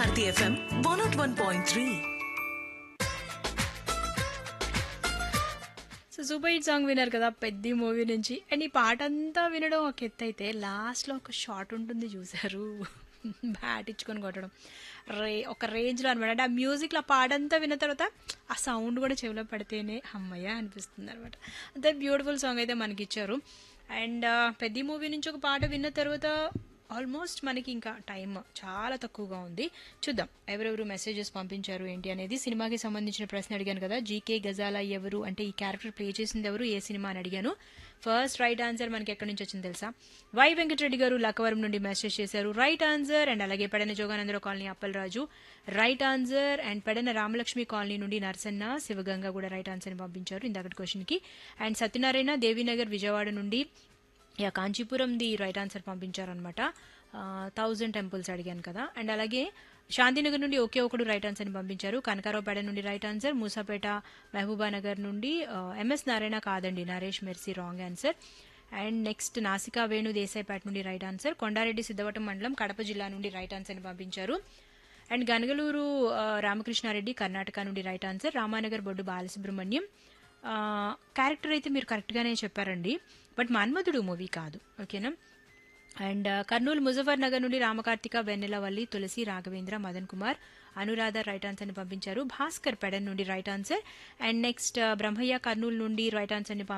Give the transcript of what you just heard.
Bharati FM one nought one point three so super hit song విన్నారు కదా పెద్ద movie నుంచి అండ్ ఈ పాట అంతా వినడం ఒక ఎత్తు అయితే లాస్ట్లో ఒక షాట్ ఉంటుంది చూసారు బ్యాట్ ఇచ్చుకొని కొట్టడం రే ఒక రేంజ్లో అనమాట అంటే ఆ మ్యూజిక్లో ఆ పాట అంతా విన్న తర్వాత ఆ సౌండ్ కూడా చెవిలో పడితేనే అమ్మయ్య అనిపిస్తుంది అనమాట అంతే బ్యూటిఫుల్ సాంగ్ అయితే మనకి ఇచ్చారు అండ్ పెద్ద మూవీ నుంచి ఒక పాట విన్న తర్వాత ఆల్మోస్ట్ మనకి ఇంకా టైం చాలా తక్కువగా ఉంది చూద్దాం ఎవరెవరు మెసేజెస్ పంపించారు ఏంటి అనేది సినిమాకి సంబంధించిన ప్రశ్న అడిగాను కదా జీకే గజాలా ఎవరు అంటే ఈ క్యారెక్టర్ ప్లే చేసింది ఎవరు ఏ సినిమా అని అడిగాను ఫస్ట్ రైట్ ఆన్సర్ మనకి ఎక్కడి నుంచి వచ్చింది తెలుసా వై వెంకటరెడ్డి గారు లక్కవరం నుండి మెసేజ్ చేశారు రైట్ ఆన్సర్ అండ్ అలాగే Pedana Joganandarao colony Appalaraju right answer and Pedana Ramalakshmi colony నుండి నర్సన్న శివగంగ కూడా రైట్ ఆన్సర్ని పంపించారు ఇందాకటి క్వశ్చన్కి అండ్ సత్యనారాయణ దేవీనగర్ విజయవాడ నుండి yeah Kanchipuram the right answer పంపించారనమాట థౌజండ్ టెంపుల్స్ అడిగాను కదా అండ్ అలాగే శాంతినగర్ నుండి ఒకే ఒకడు రైట్ ఆన్సర్ని పంపించారు కనకారావుపేట నుండి రైట్ ఆన్సర్ మూసాపేట మహబూబానగర్ నుండి ఎంఎస్ నారాయణ కాదండి Naresh Mercy wrong answer and next Nasika Venu Desaipet నుండి రైట్ ఆన్సర్ కొండారెడ్డి సిద్ధవటం మండలం కడప జిల్లా నుండి రైట్ ఆన్సర్ని పంపించారు అండ్ గనగలూరు ఆ, రామకృష్ణారెడ్డి కర్ణాటక నుండి రైట్ ఆన్సర్ రామానగర్ బొడ్డు బాలసుబ్రహ్మణ్యం ఆ, క్యారెక్టర్ అయితే మీరు కరెక్ట్గానే చెప్పారండి బట్ మన్మధుడు మూవీ కాదు ఓకేనా అండ్ ఆ, కర్నూలు ముజఫర్ నగర్ నుండి రామకార్తిక వెన్నెలవల్లి తులసి రాఘవేంద్ర మదన్ కుమార్ అనురాధ రైట్ ఆన్సర్ని పంపించారు భాస్కర్ పెడన్ నుండి right answer and next Brahmaiah Kurnool నుండి రైట్ ఆన్సర్ని పంపించారు